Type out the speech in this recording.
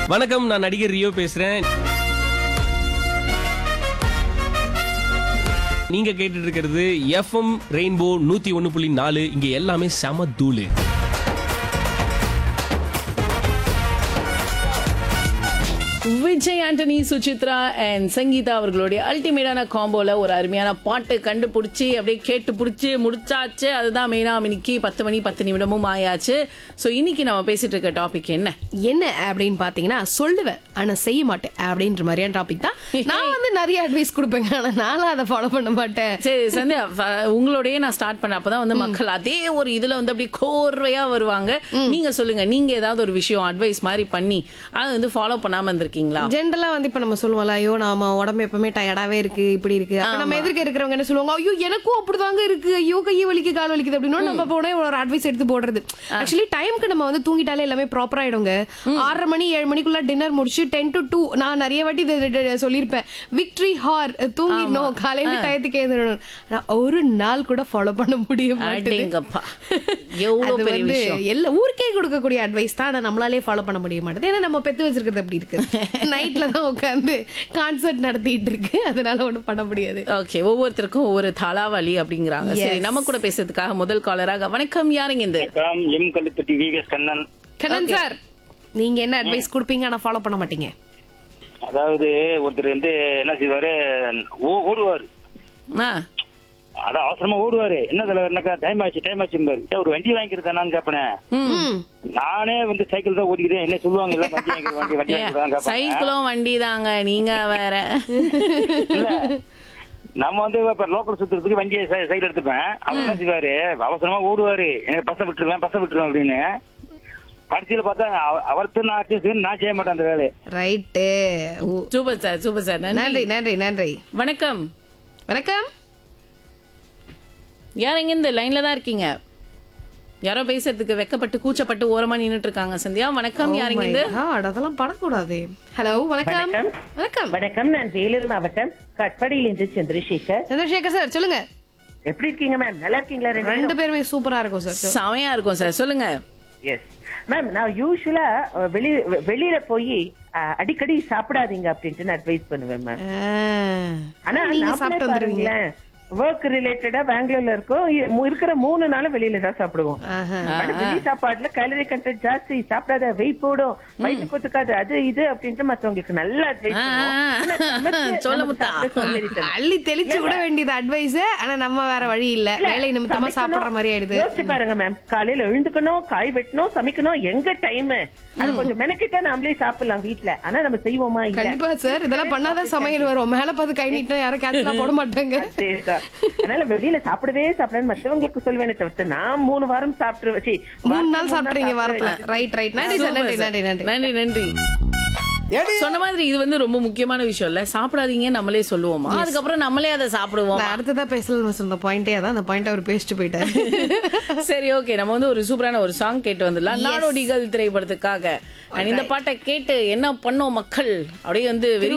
வணக்கம் நான் நடிகர் ரியோ பேசுறேன் நீங்க கேட்டுட்டு இருக்கிறது எஃப்எம் ரெயின்போ நூத்தி ஒன்னு புள்ளி நாலு இங்க எல்லாமே செம தூளு விஜய் ஆண்டனி சுசித்ரா அண்ட் சங்கீதா அவர்களுடைய அல்டிமேட்டான காம்போல ஒரு அருமையான பாட்டு கண்டுபிடிச்சி அப்படியே கேட்டு பிடிச்சி முடிச்சாச்சு அதுதான் மெயினா இன்னைக்கு பத்து மணி பத்து நிமிடமும் ஆயாச்சு ஸோ இன்னைக்கு நம்ம பேசிட்டு இருக்க டாபிக் என்ன என்ன அப்படின்னு பாத்தீங்கன்னா சொல்லுவேன் ஆனா செய்ய மாட்டேன் அப்படின்ற மாதிரியான டாபிக் தான் நான் வந்து நிறைய அட்வைஸ் கொடுப்பேங்க ஆனா நானும் அதை ஃபாலோ பண்ண மாட்டேன் சரி சந்தியா ஃப- உங்களோடயே நான் ஸ்டார்ட் பண்ண அப்பதான் வந்து மக்கள் அதே ஒரு இதுல வந்து அப்படியே கோர்வையா வருவாங்க நீங்க சொல்லுங்க நீங்க ஏதாவது ஒரு விஷயம் அட்வைஸ் மாதிரி பண்ணி அதை வந்து ஃபாலோ பண்ணாம இருந்திருக்கீங்களா ஜென்ரலா வந்து இப்ப நம்ம சொல்லுவோம்ல ஐயோ நாம உடம்பு எப்பவுமே டயர்டாவே இருக்கு இப்படி இருக்கு அப்ப நம்ம எதிர்க்க இருக்கிறவங்க என்ன சொல்லுவாங்க ஐயோ எனக்கும் அப்படிதாங்க இருக்கு ஐயோ கையை வலிக்கு கால் வலிக்குது அப்படின்னு நம்ம போனே ஒரு அட்வைஸ் எடுத்து போடுறது ஆக்சுவலி டைம்க்கு நம்ம வந்து தூங்கிட்டாலே எல்லாமே ப்ராப்பர் ஆயிடுங்க ஆறரை மணி ஏழு மணிக்குள்ள டின்னர் முடிச்சு டென் டு டூ நான் நிறைய வாட்டி இது- இது- இது சொல்லியிருப்பேன் விக்டரி ஹார் தூங்கிடணும் காலையில டயத்துக்கு எழுந்திரணும் நான் ஒரு நாள் கூட ஃபாலோ பண்ண முடிய மாட்டேங்குது அடேங்கப்பா எவ்வளவு அது பெரிய வந்து விஷயம் எல்லா ஊருக்கே கொடுக்கக்கூடிய அட்வைஸ் தான் ஆனா நம்மளாலே ஃபாலோ பண்ண முடிய மாட்டேது ஏன்னா நம்ம பெத்து வச்சிருக்கிறது அப்படி இருக்கு நைட்ல தான் உட்காந்து கான்சர்ட் நடத்திட்டு இருக்கு அதனால ஒண்ணும் பண்ண முடியாது ஓகே ஒவ்வொருத்தருக்கும் ஒவ்வொரு தலாவலி அப்படிங்கிறாங்க சரி Yes. நம்ம கூட பேசுறதுக்காக முதல் காலராக வணக்கம் யாருங்க இந்த வணக்கம் M Kallupatti VVS Kannan Kannan sir நீங்க என்ன அட்வைஸ் கொடுப்பீங்க ஆனா ஃபாலோ பண்ண மாட்டீங்க அதாவது ஒருத்தர் வந்து என்ன செய்வாரு ஓ- ஓடுவாரு ஆ, அதான் அவசரமா ஓடுவாரு என்ன தலைவர்னாக்கா டைம் ஆச்சு டைம் ஆச்சு ஒரு வண்டி வாங்கிக்கிறதானான்னு கேப்பனேன் ம். நானே வந்து சைக்கிள் தான் ஓடிக்கிறேன் என்ன சொல்லுவாங்க இல்ல வண்டி வாங்கி வண்டி வண்டி வாங்கிக்கிறதா கேட்பாங்க சைக்கிளும் வண்டி தாங்க நீங்க வேற இல்ல நம்ம வந்து இப்ப லோக்கல் சுத்துறதுக்கு வண்டியை சைக்கிள் எடுத்துப்பேன் அவர் என்ன செய்வாரு அவசரமா ஓடுவாரு எனக்கு பச விட்டுருவேன் பச விட்டுருவேன் அப்படின்னு கடைசியில பார்த்தா அவ- அவர்த்து நான் அட்ஜஸ்ட் நான் செய்ய மாட்டேன் அந்த வேலையை right super sir super sir நன்றி நன்றி நன்றி நன்றி வணக்கம் வணக்கம் யாருங்க இந்த லைன்ல தான் இருக்கீங்க யாரோ பேசுறதுக்கு வெக்கப்பட்டு கூச்சப்பட்டு ஓரமா நின்னுட்டு இருக்காங்க சந்தியா வணக்கம் யாருங்க இந்த Oh my God, அதெல்லாம் படக்கூடாது ஹலோ வணக்கம் வணக்கம் வணக்கம் நான் வேலூர் மாவட்டம் கட்படியிலிருந்து சந்திரசேகர் சந்திரசேகர் சார் சொல்லுங்க எப்படி இருக்கீங்க மேம் நல்லா இருக்கீங்களா ரெண்டு பேருமே சூப்பரா இருக்கும் சார் செமையா இருக்கும் சார் சொல்லுங்க எஸ் மேம் நான் யூஸ்வலா வெளி வெளியில போய் அஹ், அடிக்கடி சாப்பிடாதீங்க அப்படின்ட்டு அட்வைஸ் பண்ணுவேன் மேம் ஆனா நீங்க சாப்பிட்டு வந்துருவீங்க ஒர்க் ரிலேட்டடா பெங்களூர்ல இருக்கோம் இ- மு- இருக்கிற மூணு நாளும் வெளியில தான் சாப்பிடுவோம் ஆஹா. ஆனா வெளி சாப்பாட்டுல கேலரி கண்டென்ட் ஜாஸ்தி சாப்பிடாத வெயிட் போடும் வயிற்று ஒத்துக்காது அது இது அப்படின்ட்டு மத்தவங்களுக்கு நல்ல advice ஆ, பண்ணுவோம். ஆனா நமக்கு- சொல்ல நமக்கு முத்தா. சாப்பிட சோம்பேறித்தனம். அள்ளி தெளிச்சு விட வேண்டியது அட்வைஸ் ஆனா நம்ம வேற வழி இல்ல வேலை நிமித்தமா சாப்பிடுற மாதிரி ஆயிடுது யோசிச்சு பாருங்க மேம் காலையில எழுந்துக்கணும் காய் வெட்டணும் சமைக்கணும் எங்க டைம் அது கொஞ்சம் மெனக்கிட்டா நாமளே சாப்பிடலாம் வீட்ல ஆனா நம்ம செய்வோமா இல்ல கண்டிப்பா சார் இதெல்லாம் பண்ணாதான் சமையல் வரும் மேல பார்த்து கை நீட்டும் யாரும் கேட்சலாம் போட மாட்டாங்க சரிக்கா. அதனால வெளியில சாப்பிடவே சாப்பிடணும் மத்தவங்களுக்கு சொல்வேனே தவிர்த்து நான் மூணு வாரம் சாப்பிட்டு வச்சு மூணு நாள் சாப்பிடுறீங்க வாரத்துல ரைட் ரைட் நன்றி சார் நன்றி நன்றி நன்றி நன்றி நன்றி சொன்ன மாதிரி இது வந்து ரொம்ப முக்கியமான விஷயம் இல்ல சாப்பிடாதீங்க நம்மளே சொல்லுவோமா அதுக்கப்புறம் நம்மளே அதை சாப்பிடுவோம் நான் அடுத்ததா பேசலாம் சொன்ன பாயிண்டே அதான் அந்த பாயிண்ட் அவர் பேசிட்டு போயிட்டாரு சரி ஓகே நம்ம வந்து ஒரு சூப்பரான ஒரு சாங் கேட்டு வந்துடலாம் நாடோடிகள் திரைப்படத்துக்காக And இந்த பாட்டை கேட்டு என்ன பண்ணோம் மக்கள் அப்படியே வந்து வெறி